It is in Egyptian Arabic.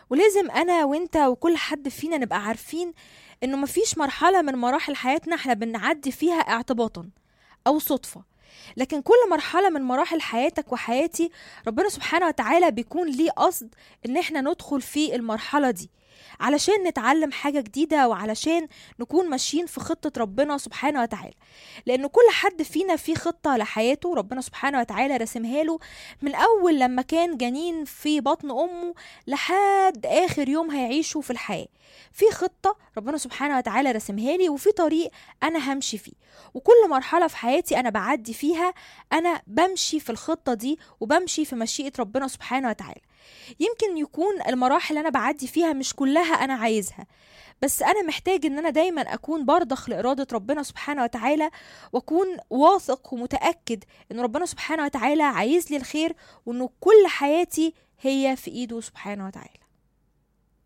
ولازم انا وانت وكل حد فينا نبقى عارفين انه مفيش مرحلة من مراحل حياتنا احنا بنعدي فيها اعتباطا او صدفة لكن كل مرحلة من مراحل حياتك وحياتي ربنا سبحانه وتعالى بيكون ليه قصد ان احنا ندخل في المرحلة دي علشان نتعلم حاجة جديدة وعلشان نكون ماشيين في خطة ربنا سبحانه وتعالى لأن كل حد فينا في خطة لحياته ربنا سبحانه وتعالى رسمها له من أول لما كان جنين في بطن أمه لحد آخر يوم هيعيشه في الحياة في خطة ربنا سبحانه وتعالى رسمها لي وفي طريق أنا همشي فيه وكل مرحلة في حياتي أنا بعدي فيها أنا بمشي في الخطة دي وبمشي في مشيئة ربنا سبحانه وتعالى يمكن يكون المراحل اللي أنا بعدي فيها مش كلها أنا عايزها بس أنا محتاج إن أنا دايما أكون برضخ لإرادة ربنا سبحانه وتعالى وأكون واثق ومتأكد إن ربنا سبحانه وتعالى عايز لي الخير وإنه كل حياتي هي في إيده سبحانه وتعالى